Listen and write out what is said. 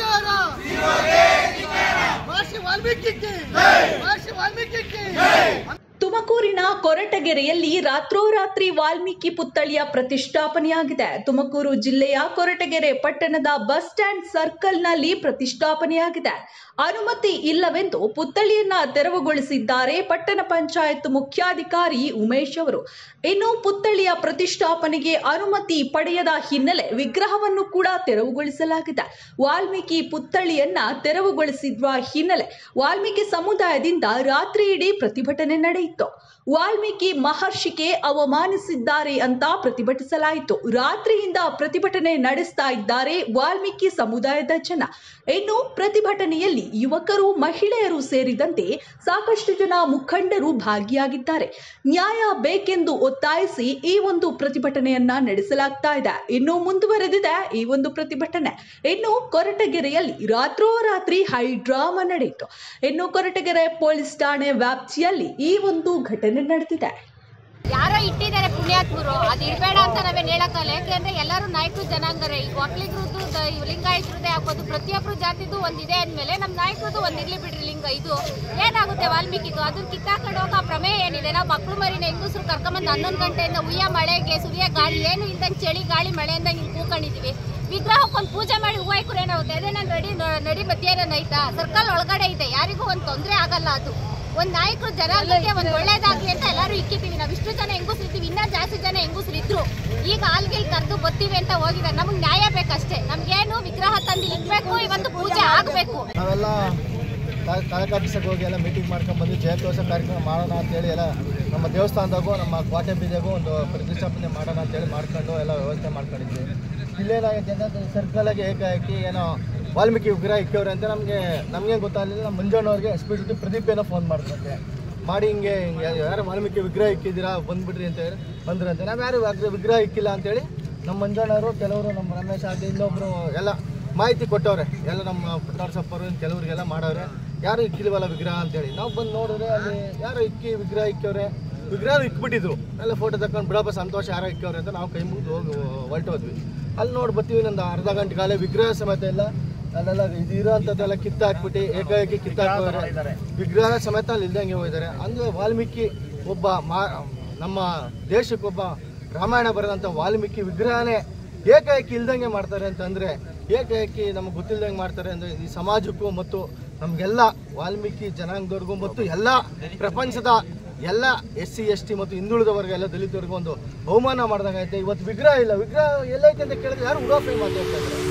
ಧಿಕ್ಕಾರ ಮಹರ್ಷಿ ವಾಲ್ಮೀಕಿ ಮಹರ್ಷಿ ವಾಲ್ಮೀಕಿ ತುಮಕೂರಿನ ಕೊರಟಗೆರೆಯಲ್ಲಿ ರಾತ್ರೋರಾತ್ರಿ ವಾಲ್ಮೀಕಿ ಪುತ್ಥಳಿಯ ಪ್ರತಿಷ್ಠಾಪನೆಯಾಗಿದೆ ತುಮಕೂರು ಜಿಲ್ಲೆಯ ಕೊರಟಗೆರೆ ಪಟ್ಟಣದ ಬಸ್ ಸ್ಟ್ಯಾಂಡ್ ಸರ್ಕಲ್ನಲ್ಲಿ ಪ್ರತಿಷ್ಠಾಪನೆಯಾಗಿದೆ ಅನುಮತಿ ಇಲ್ಲವೆಂದು ಪುತ್ಥಳಿಯನ್ನ ತೆರವುಗೊಳಿಸಿದ್ದಾರೆ ಪಟ್ಟಣ ಪಂಚಾಯತ್ ಮುಖ್ಯಾಧಿಕಾರಿ ಉಮೇಶ್ ಅವರು ಇನ್ನು ಪುತ್ಥಳಿಯ ಪ್ರತಿಷ್ಠಾಪನೆಗೆ ಅನುಮತಿ ಪಡೆಯದ ಹಿನ್ನೆಲೆ ವಿಗ್ರಹವನ್ನು ಕೂಡ ತೆರವುಗೊಳಿಸಲಾಗಿದೆ ವಾಲ್ಮೀಕಿ ಪುತ್ಥಳಿಯನ್ನ ತೆರವುಗೊಳಿಸಿರುವ ಹಿನ್ನೆಲೆ ವಾಲ್ಮೀಕಿ ಸಮುದಾಯದಿಂದ ರಾತ್ರಿ ಇಡೀ ಪ್ರತಿಭಟನೆ ನಡೆಯಿತು ವಾಲ್ಮೀಕಿ ಮಹರ್ಷಿಗೆ ಅವಮಾನಿಸಿದ್ದಾರೆ ಅಂತ ಪ್ರತಿಭಟಿಸಲಾಯಿತು ರಾತ್ರಿಯಿಂದ ಪ್ರತಿಭಟನೆ ನಡೆಸ್ತಾ ಇದ್ದಾರೆ ವಾಲ್ಮೀಕಿ ಸಮುದಾಯದ ಜನ ಇನ್ನು ಪ್ರತಿಭಟನೆಯಲ್ಲಿ ಯುವಕರು ಮಹಿಳೆಯರು ಸೇರಿದಂತೆ ಸಾಕಷ್ಟು ಜನ ಮುಖಂಡರು ಭಾಗಿಯಾಗಿದ್ದಾರೆ ನ್ಯಾಯ ಬೇಕೆಂದು ಒತ್ತಾಯಿಸಿ ಈ ಒಂದು ಪ್ರತಿಭಟನೆಯನ್ನ ನಡೆಸಲಾಗ್ತಾ ಇದೆ ಇನ್ನು ಮುಂದುವರೆದಿದೆ ಈ ಒಂದು ಪ್ರತಿಭಟನೆ ಇನ್ನು ಕೊರಟಗೆರೆಯಲ್ಲಿ ರಾತ್ರೋರಾತ್ರಿ ಹೈ ಡ್ರಾಮಾ ನಡೆಯಿತು ಇನ್ನು ಕೊರಟಗೆರೆ ಪೊಲೀಸ್ ಠಾಣೆ ವ್ಯಾಪ್ತಿಯಲ್ಲಿ ಈ ಒಂದು ಘಟನೆ ನಡೆದಿದೆ ಯಾರೋ ಇಟ್ಟಿದ್ದಾರೆ ಪುಣ್ಯಾತ್ಮರು ಅದು ಇರಬೇಡ ಅಂತ ನಾವೇನು ಹೇಳಕ್ಕಲ್ಲ ಯಾಕೆಂದ್ರೆ ಎಲ್ಲರೂ ನಾಯಕರು ಜನಾಂಗರೇ ಈಗ ಒಕ್ಕಲಿಗರದ್ದು ಲಿಂಗಾಯತರದ್ದೇ ಆಗ್ಬೋದು ಪ್ರತಿಯೊಬ್ಬರು ಜಾತಿದು ಒಂದಿದೆ ಅಂದಮೇಲೆ ನಮ್ಮ ನಾಯಕರದ್ದು ಒಂದು ಇರ್ಲಿ ಬಿಡ್ರಿ ಲಿಂಗ ಇದು ಏನಾಗುತ್ತೆ ವಾಲ್ಮೀಕಿದು ಅದನ್ನ ಕಿತ್ತಾಕೊಂಡು ಹೋಗೋ ಪ್ರಮೇಯ ಏನಿದೆ ನಾವು ಮಕ್ಕಳು ಮರಿನ ಹೆಂಗಸರು ಕರ್ಕೊಂಬಂದು ಹನ್ನೊಂದು ಗಂಟೆಯಿಂದ ಉಯ್ಯ ಮಳೆಗೆ ಸುರಿಯ ಗಾಳಿ ಏನು ಇಲ್ದಂಗೆ ಚಳಿ ಗಾಳಿ ಮಳೆಯಿಂದ ಹಿಂಗೆ ಕೂಕೊಂಡಿದೀವಿ ವಿಗ್ರಹಕ್ಕೊಂದು ಪೂಜೆ ಮಾಡಿ ಹೂವು ಹಾಕಿದ್ರೆ ಏನಾಗುತ್ತೆ ಅದೇ ನಾನು ನಡಿ ನಡಿ ಮಧ್ಯಾಹ್ನ ಐತಾ ಸರ್ಕಲ್ ಒಳಗಡೆ ಇದೆ ಯಾರಿಗೂ ಒಂದು ತೊಂದರೆ ಆಗಲ್ಲ ಅದು ಒಂದ್ ನಾಯಕರು ಜನಾಂಗಕ್ಕೆ ಒಂದ್ ಒಳ್ಳೇದಾಗ್ಲಿ ಅಂತ ಎಲ್ಲರೂ ಇಕ್ಕಿದೀವಿ ನಾವ್ ಇಷ್ಟು ಜನ ಹೆಂಗಸ್ರು ಇದ್ದೀವಿ ಇನ್ನ ಜಾಸ್ತಿ ಜನ ಹೆಂಗಸ್ರು ಇದ್ರು ಈಗ ಆಲ್ಗಿಲ್ ಕರೆದು ಬರ್ತೀವಿ ಅಂತ ಹೋಗಿದ್ದಾರೆ ನಮಗ್ ನ್ಯಾಯ ಬೇಕಷ್ಟೇ ನಮ್ಗೇನು ವಿಗ್ರಹ ತಂದು ಇಡ್ಬೇಕು ಇವತ್ತು ಪೂಜೆ ಆಗ್ಬೇಕು ನಾವೆಲ್ಲ ತಾಲೂಕು ಆಫೀಸಿಗೆ ಹೋಗಿ ಎಲ್ಲ ಮೀಟಿಂಗ್ ಮಾಡ್ಕೊಂಡು ಬಂದು ಜಯಂತ್ಯೋತ್ಸವ ಕಾರ್ಯಕ್ರಮ ಮಾಡೋಣ ಅಂತೇಳಿ ಎಲ್ಲ ನಮ್ಮ ದೇವಸ್ಥಾನದಾಗೂ ನಮ್ಮ ಕೋಟೆ ಬೀದಿಗೂ ಒಂದು ಪ್ರತಿಷ್ಠಾಪನೆ ಮಾಡೋಣ ಅಂತೇಳಿ ಮಾಡ್ಕೊಂಡು ಎಲ್ಲ ವ್ಯವಸ್ಥೆ ಮಾಡ್ಕೊಂಡಿದ್ವಿ ಇಲ್ಲೇನಾಗೈತೆ ಅಂತ ಸರ್ಕಲಾಗಿ ಏಕಾಏಕಿ ಏನೋ ವಾಲ್ಮೀಕಿ ವಿಗ್ರಹ ಇಕ್ಕವ್ರೆ ಅಂತ ನಮಗೆ ನಮಗೆ ಗೊತ್ತಾಗಲಿಲ್ಲ ನಮ್ಮ ಮಂಜಣ್ಣವ್ರಿಗೆ ಎಸ್ ಪಿ ಟಿ ಪ್ರದೀಪ್ ಏನೋ ಫೋನ್ ಮಾಡಿದ್ರಂತೆ ಮಾಡಿ ಹಿಂಗೆ ಹಿಂಗೆ ಯಾರು ವಾಲ್ಮೀಕಿ ವಿಗ್ರಹ ಇಕ್ಕಿದ್ದೀರಾ ಬಂದ್ಬಿಡ್ರಿ ಅಂತ ಹೇಳಿ ಬಂದ್ರಂತೆ ನಾವು ಯಾರು ವಾಗ್ರ- ವಿಗ್ರಹ ಇಕ್ಕಿಲ್ಲ ಅಂತೇಳಿ ನಮ್ಮ ಮಂಜಣ್ಣವರು ಕೆಲವರು ನಮ್ಮ ರಮೇಶ್ ಆಗಿ ಇನ್ನೊಬ್ರು ಎಲ್ಲ ಮಾಹಿತಿ ಕೊಟ್ಟವ್ರೆ ಎಲ್ಲ ನಮ್ಮ ಪುಟ್ಟಾರ್ಸಪ್ಪರು ಕೆಲವರಿಗೆಲ್ಲ ಮಾಡವ್ರೆ ಯಾರು ಇಕ್ಕಿಲ್ವಲ್ಲ ವಿಗ್ರಹ ಅಂತೇಳಿ ನಾವು ಬಂದು ನೋಡಿದ್ರೆ ಅಲ್ಲಿ ಯಾರೋ ಇಕ್ಕಿ ವಿಗ್ರಹ ಇಕ್ಕವ್ರೆ ವಿಗ್ರಹ ಇಕ್ಬಿಟ್ಟಿದ್ರು ಎಲ್ಲ ಫೋಟೋ ತಗೊಂಡು ಬಿಡಪ್ಪ ಸಂತೋಷ ಯಾರೋ ಇಕ್ಕವ್ರೆ ಅಂತ ನಾವು ಕೈ ಮುಗಿದು ಹೋಗಿ ಹೊರಟೋದ್ವಿ ಅಲ್ಲಿ ನೋಡಿ ಬರ್ತೀವಿ ನಂದು ಅರ್ಧ ಗಂಟೆ ಕಾಲ ವಿಗ್ರಹ ಸಮೇತ ಎಲ್ಲ ಅಲ್ಲೆಲ್ಲ ಇದು ಇರೋಂಥದ್ದೆಲ್ಲ ಕಿತ್ತಾಕ್ಬಿಟ್ಟು ಏಕಾಏಕಿ ಕಿತ್ತಾಕ್ತಾರೆ ವಿಗ್ರಹ ಸಮೇತ ಅಲ್ಲಿ ಇಲ್ದಂಗೆ ಹೋಗಿದ್ದಾರೆ ಅಂದ್ರೆ ವಾಲ್ಮೀಕಿ ಒಬ್ಬ ಮಾ ನಮ್ಮ ದೇಶಕ್ಕೊಬ್ಬ ರಾಮಾಯಣ ಬರೆದಂಥ ವಾಲ್ಮೀಕಿ ವಿಗ್ರಹನೇ ಏಕಾಏಕಿ ಇಲ್ದಂಗೆ ಮಾಡ್ತಾರೆ ಅಂತಂದ್ರೆ ಏಕಾಏಕಿ ನಮಗೆ ಗೊತ್ತಿಲ್ದಂಗೆ ಮಾಡ್ತಾರೆ ಅಂದ್ರೆ ಈ ಸಮಾಜಕ್ಕೂ ಮತ್ತು ನಮಗೆಲ್ಲ ವಾಲ್ಮೀಕಿ ಜನಾಂಗದವ್ರಿಗೂ ಮತ್ತು ಎಲ್ಲ ಪ್ರಪಂಚದ ಎಲ್ಲ ಎಸ್ ಸಿ ಎಸ್ ಟಿ ಮತ್ತು ಹಿಂದುಳಿದವರಿಗೆ ಎಲ್ಲ ದಲಿತರಿಗೂ ಒಂದು ಅವಮಾನ ಮಾಡ್ದಂಗೆ ಐತೆ ಇವತ್ತು ವಿಗ್ರಹ ಇಲ್ಲ ವಿಗ್ರಹ ಎಲ್ಲೈತೆ ಅಂತ ಕೇಳಿದ್ರೆ ಯಾರು ಉಡಾಫೆ ಮಾತಾಡ್ತಾರೆ